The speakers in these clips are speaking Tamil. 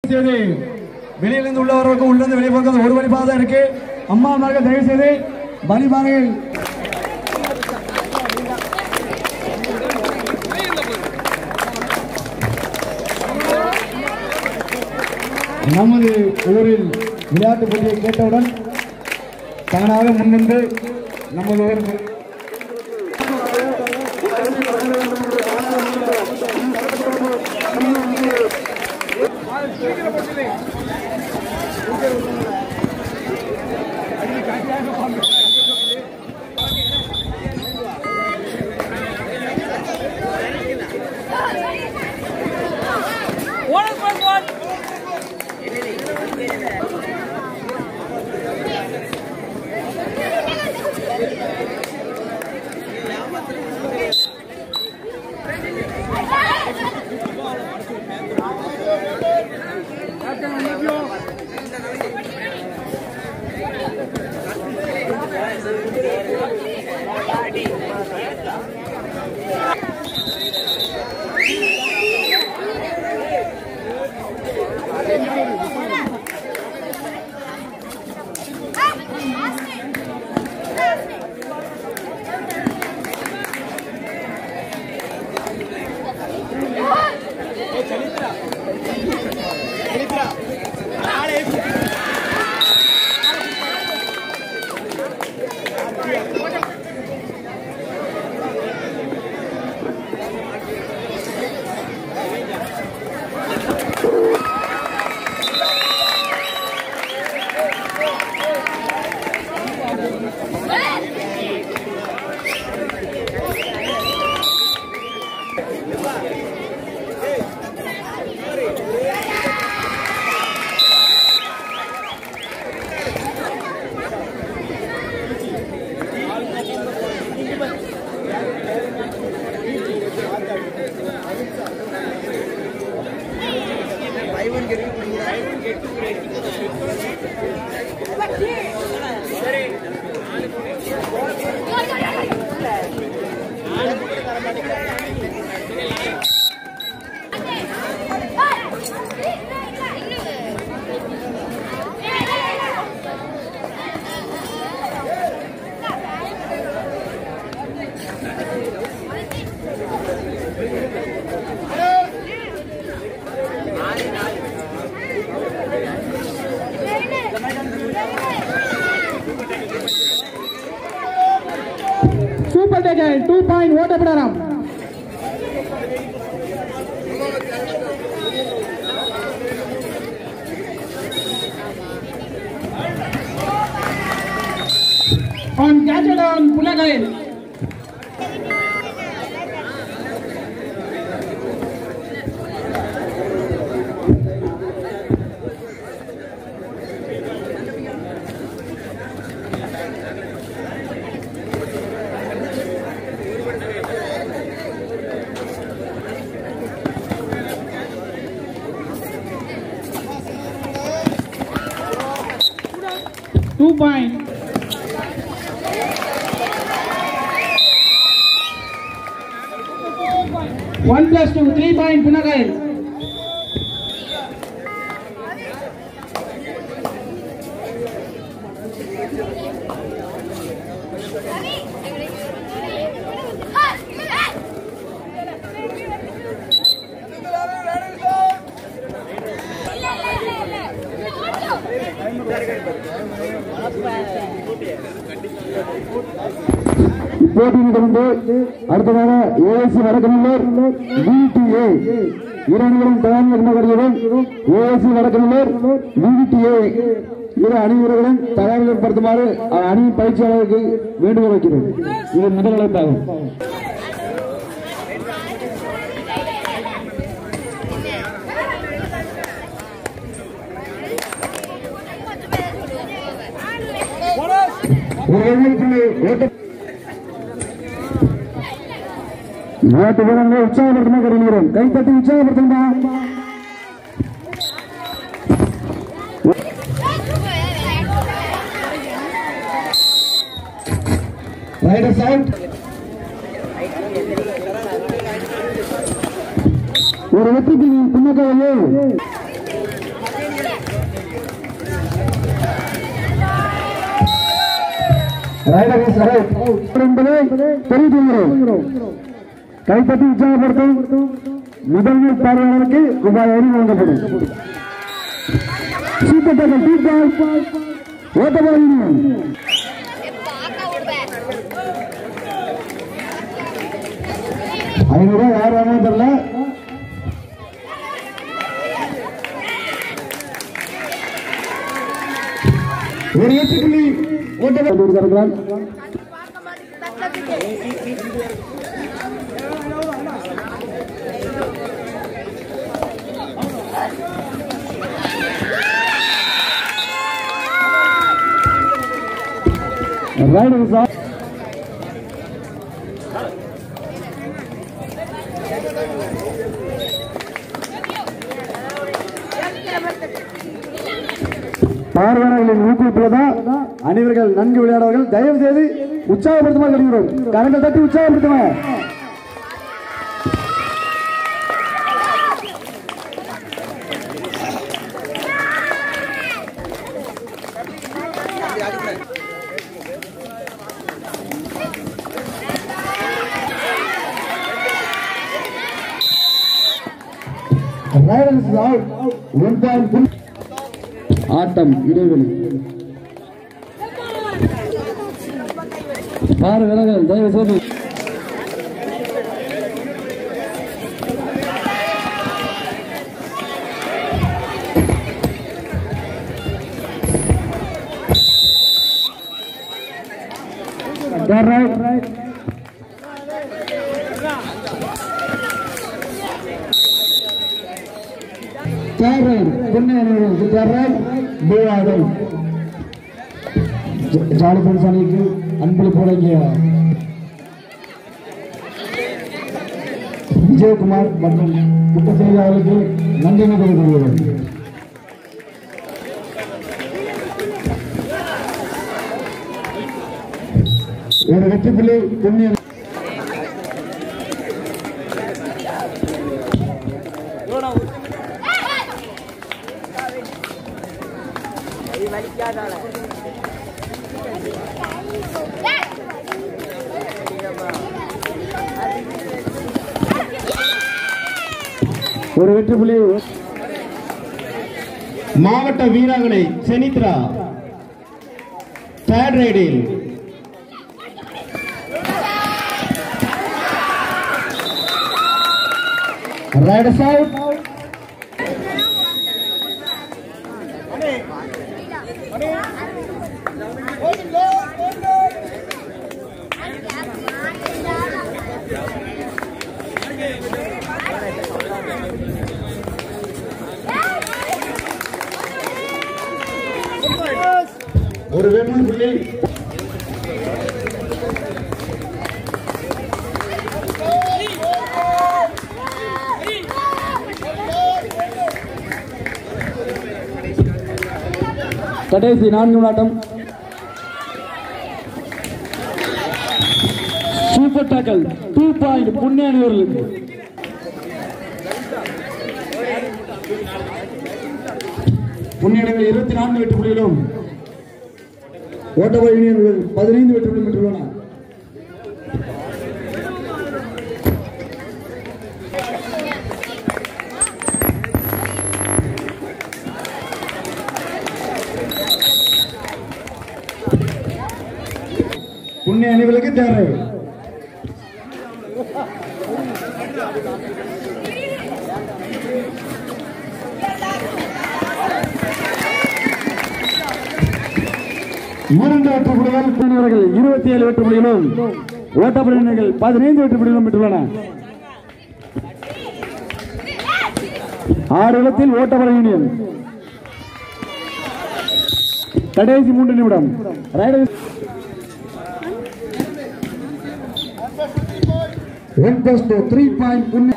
செய்து வெளியிலிருந்து உள்ளவர்களுக்கு உள்ளிருந்து வெளியே போகிறது ஒரு வழி பாதை இருக்கு அம்மா மார்கள் தயவு செய்து வழிபாதையில் நமது ஊரில் விளையாட்டு போட்டியை கேட்டவுடன் தானாக முன்வந்து நமது ஊர் One is first one. Super tackle two point ஓட்டப்படலாம் On catch it on Pulakai. Two point. One plus two, three point Punakai. இப்போட்டியில் தொடர்ந்து அடுத்ததாக ஏஎஸ்சி வடக்கநல்லூர் விடிஏ இரு அணிகளும் தயார் வருகிறதும் ஏஎஸ்சி வடக்கநல்லூர் விடிஏ இரு அணி வீரர்களும் தயார்படுத்துமாறு அணி பயிற்சியாளருக்கு வேண்டுகோள் வைக்கிறோம் இது முதல் அழைப்பாகும் ஒரு எண்ணிக்கை ஓட்ட ஓட்டு வீரங்களை உற்சாகப்படுத்தமாக கருதுகிறோம் கைத்தட்டி உற்சாகப்படுத்துங்க ரைடர்ஸ் அவுட் ஒரு வெற்றி புள்ளி பின்னக்கையே ரைடர் இஸ் ரைட் என்பதை தெரிவித்துகிறோம் கைப்பற்றி உற்சாகப்படுத்தும் முதன்மை பார்வையாளருக்கு ரூபாய் ஐநூறு வழங்கப்படும் சூப்பர் டேக்கர் டூ பால் ஓட்டப்படும் ஐநூறு ரூபாய் யார் வாங்க தெரியல ஒரு ஏற்றுக்குள்ளி ஓட்டப்பட்டு ரைடர் சார் பார்வையாளர்களின் ஊக்குவிப்புலதான் அனைவர்கள் நன்கு விளையாடுவார்கள் தயவு செய்து உற்சாகப்படுத்துமாறு கருதுகிறோம் கரங்கள் தட்டி உற்சாகப்படுத்துமா Riders out. One point full. ஆட்டம் இடைவெளி பாரு விலகல் தயவு செய்து right, right. Third right, புண்ணை அணியினர் third right, blue ஆடை. ஜ- ஜாலி ஃப்ரெண்ட்ஸ் அணிக்கு அன்பில் போடங்கிய விஜயகுமார் மற்றும் குப்பசேரி அவர்களுக்கு நன்றி தெரிவித்துள்ளது ஒரு வெற்றி புள்ளி புண்ணியம் ஒரு வெற்றி புள்ளி மாவட்ட வீராங்கனை செனித்ரா தேர்ட் ரைடில் ரைடர்ஸ் அவுட் ஒரு வெற்றி புள்ளி கடைசி நான்கு ஆட்டம் சூப்பர் டாக்கல் டூ பாயிண்ட் புண்ணிய அணிவர்களுக்கு புண்ணிய அணிகள் இருபத்தி நான்கு வெற்றி புள்ளிகளும் ஓட்டப்பா யூனியன்கள் பதினைந்து வெற்றி புள்ளி பெற்றுள்ளன புண்ணிய அணிகளுக்கு தேவை இரண்டு வெற்றி புள்ளிகள் புண்ணியவர்கள் இருபத்தி ஏழு வெற்றி புள்ளிகளும் ஓட்டப்படையினர்கள் பதினைந்து வெற்றி புள்ளிகளும் பெற்றுள்ளன ஆறு இடத்தில் ஓட்டப்படை யூனியன் கடைசி மூன்று நிமிடம் raiders one plus two three point புண்ணி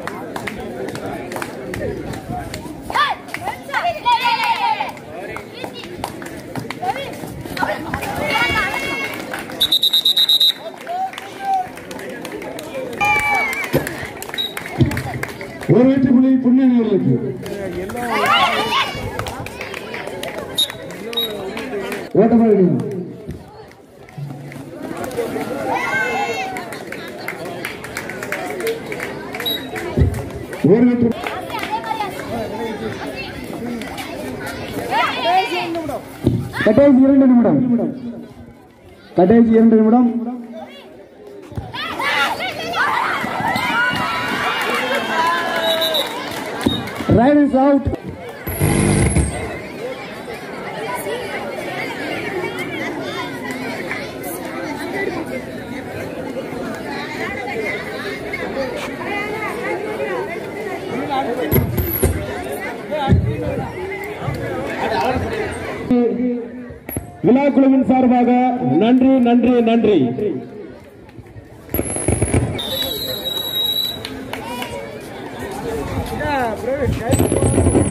ஒரு வெற்றி புள்ளி புண்ணிய அணிகளுக்கு ஓட்டப்படை யூனியன் ஒரு வெற்றி கடைசி இரண்டு நிமிடம் கடைசி இரண்டு நிமிடம் ரைட் இஸ் அவுட் விழா குழுவின் சார்பாக நன்றி நன்றி நன்றி Yeah, bro.